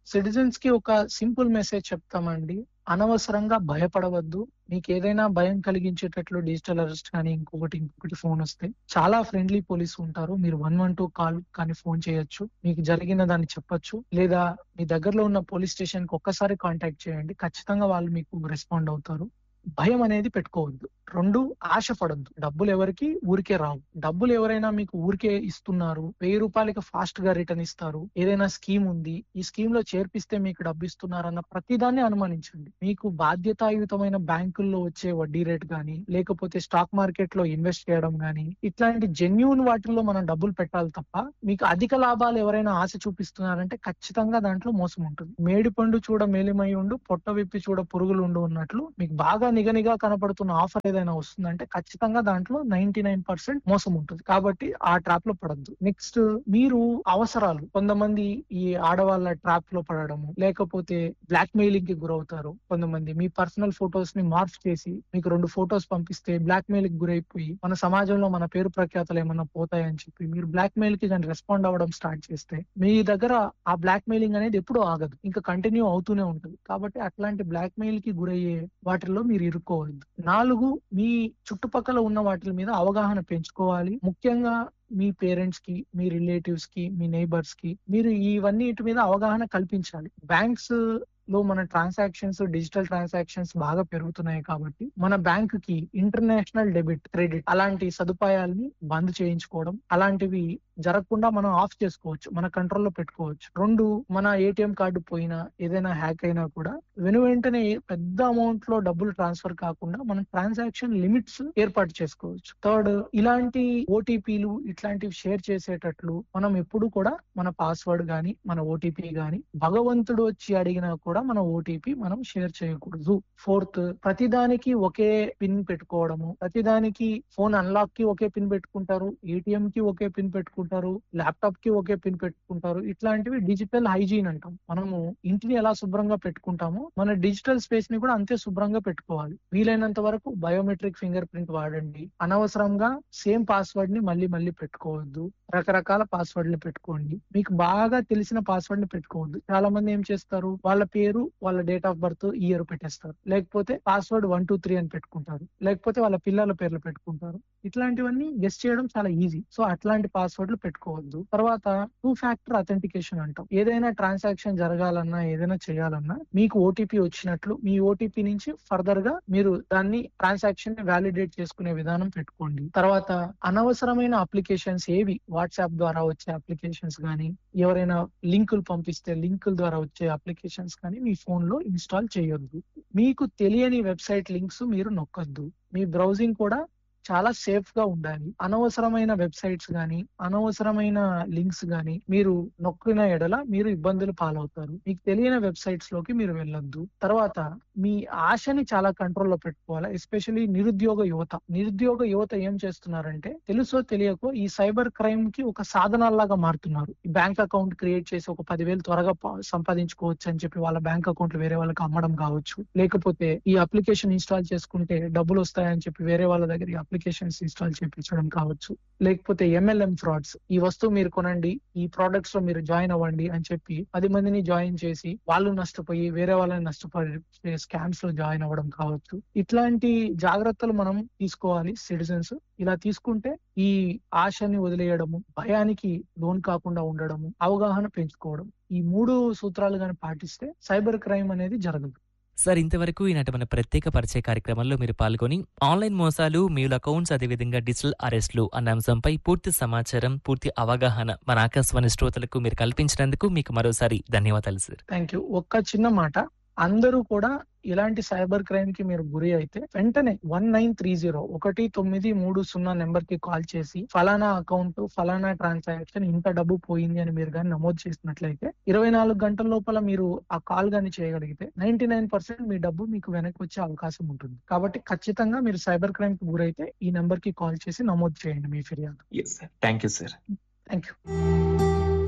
సిటిజన్స్ కి ఒక సింపుల్ మెసేజ్ చెప్తామండి అనవసరంగా భయపడవద్దు మీకు ఏదైనా భయం కలిగించేటట్లు డిజిటల్ అరెస్ట్ కానీ ఇంకొకటి ఇంకొకటి ఫోన్ వస్తే చాలా ఫ్రెండ్లీ పోలీసు ఉంటారు మీరు వన్ వన్ టూ కాల్ కానీ ఫోన్ చేయొచ్చు మీకు జరిగిన దాన్ని చెప్పొచ్చు లేదా మీ దగ్గరలో ఉన్న పోలీస్ స్టేషన్ కి ఒక్కసారి కాంటాక్ట్ చేయండి ఖచ్చితంగా వాళ్ళు మీకు రెస్పాండ్ అవుతారు భయం అనేది పెట్టుకోవద్దు రెండు ఆశ పడద్దు డబ్బులు ఎవరికి ఊరికే రావు డబ్బులు ఎవరైనా మీకు ఊరికే ఇస్తున్నారు వెయ్యి రూపాయలకి ఫాస్ట్ గా రిటర్న్ ఇస్తారు ఏదైనా స్కీమ్ ఉంది ఈ స్కీమ్ లో చేర్పిస్తే మీకు డబ్బు ఇస్తున్నారన్న ప్రతిదాన్ని అనుమానించండి మీకు బాధ్యతాయుతమైన బ్యాంకుల్లో వచ్చే వడ్డీ రేట్ గానీ లేకపోతే స్టాక్ మార్కెట్ లో ఇన్వెస్ట్ చేయడం గానీ ఇట్లాంటి జెన్యున్ వాటిల్లో మనం డబ్బులు పెట్టాలి తప్ప మీకు అధిక లాభాలు ఎవరైనా ఆశ చూపిస్తున్నారంటే ఖచ్చితంగా దాంట్లో మోసం ఉంటుంది మేడి పండు చూడ మేలిమై ఉండు పొట్ట విప్పి చూడ పురుగులు ఉండు ఉన్నట్లు మీకు బాగా నిగనిగా కనపడుతున్న ఆఫర్ ఏదైనా వస్తుందంటే ఖచ్చితంగా దాంట్లో నైన్టీ నైన్ పర్సెంట్ మోసం ఉంటుంది కాబట్టి ఆ ట్రాప్ లో పడద్దు నెక్స్ట్ మీరు అవసరాలు కొంతమంది ఈ ఆడవాళ్ళ ట్రాప్ లో పడడము లేకపోతే బ్లాక్ మెయిలింగ్ కి గురవుతారు కొంతమంది మీ పర్సనల్ ఫొటోస్ ని మార్ఫ్ చేసి మీకు రెండు ఫొటోస్ పంపిస్తే బ్లాక్ మెయిల్ కి గురైపోయి మన సమాజంలో మన పేరు ప్రఖ్యాతలు ఏమన్నా పోతాయని చెప్పి మీరు బ్లాక్ మెయిల్ కి కానీ రెస్పాండ్ అవ్వడం స్టార్ట్ చేస్తే మీ దగ్గర ఆ బ్లాక్ మెయిలింగ్ అనేది ఎప్పుడూ ఆగదు ఇంకా కంటిన్యూ అవుతూనే ఉంటుంది కాబట్టి అట్లాంటి బ్లాక్ మెయిల్ కి గురయ్యే వాటిల్లో మీరు ఇరుక్కోవద్దు నాలుగు మీ చుట్టుపక్కల ఉన్న వాటి మీద అవగాహన పెంచుకోవాలి ముఖ్యంగా మీ పేరెంట్స్ కి మీ రిలేటివ్స్ కి మీ నైబర్స్ కి మీరు ఇవన్నిటి మీద అవగాహన కల్పించాలి బ్యాంక్స్ లో మన ట్రాన్సాక్షన్స్ డిజిటల్ ట్రాన్సాక్షన్స్ బాగా పెరుగుతున్నాయి కాబట్టి మన బ్యాంక్ కి ఇంటర్నేషనల్ డెబిట్ క్రెడిట్ అలాంటి సదుపాయాల్ని బంద్ చేయించుకోవడం అలాంటివి జరగకుండా మనం ఆఫ్ చేసుకోవచ్చు మన కంట్రోల్లో పెట్టుకోవచ్చు రెండు మన ఏటీఎం కార్డు పోయినా ఏదైనా హ్యాక్ అయినా కూడా వెను వెంటనే పెద్ద అమౌంట్ లో డబ్బులు ట్రాన్స్ఫర్ కాకుండా మనం ట్రాన్సాక్షన్ లిమిట్స్ ఏర్పాటు చేసుకోవచ్చు థర్డ్ ఇలాంటి ఓటీపీలు ఇట్లాంటివి షేర్ చేసేటట్లు మనం ఎప్పుడు కూడా మన పాస్వర్డ్ గాని మన ఓటీపీ గాని భగవంతుడు వచ్చి అడిగినా కూడా మన ఓటీపీ మనం షేర్ చేయకూడదు ఫోర్త్ ప్రతిదానికి ఒకే పిన్ పెట్టుకోవడము ప్రతిదానికి ఫోన్ అన్లాక్ కి ఒకే పిన్ పెట్టుకుంటారు ఏటీఎం కి ఒకే పిన్ పెట్టుకుంటారు ల్యాప్టాప్ కి ఒకే పిన్ పెట్టుకుంటారు ఇట్లాంటివి డిజిటల్ హైజీన్ అంటాం మనము ఇంటిని ఎలా శుభ్రంగా పెట్టుకుంటామో మన డిజిటల్ స్పేస్ ని కూడా అంతే శుభ్రంగా పెట్టుకోవాలి వీలైనంత వరకు బయోమెట్రిక్ ఫింగర్ ప్రింట్ వాడండి అనవసరంగా సేమ్ పాస్వర్డ్ ని మళ్ళీ మళ్ళీ పెట్టుకోవద్దు రకరకాల పాస్వర్డ్లు పెట్టుకోండి మీకు బాగా తెలిసిన పాస్వర్డ్ ని పెట్టుకోవద్దు చాలా మంది ఏం చేస్తారు వాళ్ళ పేరు వాళ్ళ డేట్ ఆఫ్ బర్త్ ఇయర్ పెట్టేస్తారు లేకపోతే పాస్వర్డ్ వన్ టూ త్రీ అని పెట్టుకుంటారు లేకపోతే వాళ్ళ పిల్లల పేర్లు పెట్టుకుంటారు ఇట్లాంటివన్నీ గెస్ట్ చేయడం చాలా ఈజీ సో అట్లాంటి పాస్వర్డ్లు పెట్టుకోవద్దు తర్వాత టూ ఫ్యాక్టర్ అథెంటికేషన్ అంటాం ఏదైనా ట్రాన్సాక్షన్ జరగాలన్నా ఏదైనా చేయాలన్నా మీకు ఓటీపీ వచ్చినట్లు మీ ఓటీపీ నుంచి ఫర్దర్ గా మీరు దాన్ని ట్రాన్సాక్షన్ ని వ్యాలిడేట్ చేసుకునే విధానం పెట్టుకోండి తర్వాత అనవసరమైన అప్లికేషన్స్ ఏవి వాట్సాప్ ద్వారా వచ్చే అప్లికేషన్స్ కానీ ఎవరైనా లింకులు పంపిస్తే లింకుల ద్వారా వచ్చే అప్లికేషన్స్ కానీ మీ ఫోన్ లో ఇన్స్టాల్ చేయొద్దు మీకు తెలియని వెబ్సైట్ లింక్స్ మీరు నొక్కొద్దు మీ బ్రౌజింగ్ కూడా చాలా సేఫ్ గా ఉండాలి అనవసరమైన వెబ్సైట్స్ గాని అనవసరమైన లింక్స్ గాని మీరు నొక్కిన ఎడల మీరు ఇబ్బందులు పాలవుతారు మీకు తెలియని వెబ్సైట్స్ లోకి మీరు వెళ్ళొద్దు తర్వాత మీ ఆశని చాలా కంట్రోల్లో పెట్టుకోవాలి ఎస్పెషల్లీ నిరుద్యోగ యువత నిరుద్యోగ యువత ఏం చేస్తున్నారంటే తెలుసో తెలియకో ఈ సైబర్ క్రైమ్ కి ఒక సాధనాల్లాగా మారుతున్నారు ఈ బ్యాంక్ అకౌంట్ క్రియేట్ చేసి ఒక పదివేలు త్వరగా ప- సంపాదించుకోవచ్చు అని చెప్పి వాళ్ళ బ్యాంక్ అకౌంట్లు వేరే వాళ్ళకి అమ్మడం కావచ్చు లేకపోతే ఈ అప్లికేషన్ ఇన్స్టాల్ చేసుకుంటే డబ్బులు వస్తాయని చెప్పి వేరే వాళ్ళ దగ్గర ఈ అప్లికేషన్స్ ఇన్స్టాల్ చేయించడం కావచ్చు లేకపోతే ఎంఎల్ఎం ఫ్రాడ్స్ ఈ వస్తువు మీరు కొనండి ఈ ప్రొడక్ట్స్ లో మీరు జాయిన్ అవ్వండి అని చెప్పి పది మందిని జాయిన్ చేసి వాళ్ళు నష్టపోయి వేరే వాళ్ళని నష్టపోయి స్కామ్స్ లో జాయిన్ అవ్వడం కావచ్చు ఇట్లాంటి జాగ్రత్తలు మనం తీసుకోవాలి సిటిజన్స్ ఇలా తీసుకుంటే ఈ ఆశని వదిలేయడము భయానికి లోన్ కాకుండా ఉండడము అవగాహన పెంచుకోవడం ఈ మూడు సూత్రాలు గాని పాటిస్తే సైబర్ క్రైమ్ అనేది జరగదు సార్ ఇంతవరకు ఈనాటి మన ప్రత్యేక పరిచయ కార్యక్రమంలో మీరు పాల్గొని ఆన్లైన్ మోసాలు మెయిల్ అకౌంట్స్ అదేవిధంగా డిజిటల్ అరెస్టులు అన్న అంశంపై పూర్తి సమాచారం పూర్తి అవగాహన మన ఆకాశవాణి శ్రోతలకు మీరు కల్పించినందుకు మీకు మరోసారి ధన్యవాదాలు సార్ థ్యాంక్ యూ ఒక్క చిన్న మాట అందరూ కూడా ఇలాంటి సైబర్ క్రైమ్ కి మీరు గురి అయితే వెంటనే వన్ నైన్ త్రీ జీరో ఒకటి తొమ్మిది మూడు సున్నా నెంబర్ కి కాల్ చేసి ఫలానా అకౌంట్ ఫలానా ట్రాన్సాక్షన్ ఇంత డబ్బు పోయింది అని మీరు కానీ నమోదు చేసినట్లయితే ఇరవై నాలుగు గంటల లోపల మీరు ఆ కాల్ గాని చేయగలిగితే నైన్టీ నైన్ పర్సెంట్ మీ డబ్బు మీకు వెనక్కి వచ్చే అవకాశం ఉంటుంది కాబట్టి ఖచ్చితంగా మీరు సైబర్ క్రైమ్ కి గురైతే ఈ నెంబర్ కి కాల్ చేసి నమోదు చేయండి మీ ఫిర్యాదు yes sir thank you sir thank you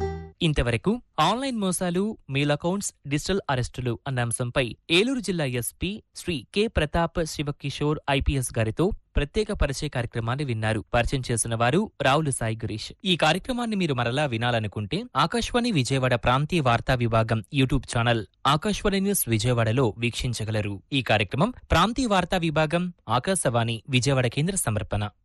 ఇంతవరకు ఆన్లైన్ మోసాలు మెయిల్ అకౌంట్స్ డిజిటల్ అరెస్టులు అన్న అంశంపై ఏలూరు జిల్లా SP Shri K Pratap Sivakishore IPS గారితో ప్రత్యేక పరిచయ కార్యక్రమాన్ని విన్నారు పరిచయం చేసిన వారు రావులు సాయి గురీష్ ఈ కార్యక్రమాన్ని మీరు మరలా వినాలనుకుంటే ఆకాశవాణి విజయవాడ ప్రాంతీయ వార్తా విభాగం యూట్యూబ్ ఛానల్ ఆకాశవాణి న్యూస్ విజయవాడలో వీక్షించగలరు ఈ కార్యక్రమం ప్రాంతీయ వార్తా విభాగం ఆకాశవాణి విజయవాడ కేంద్ర సమర్పణ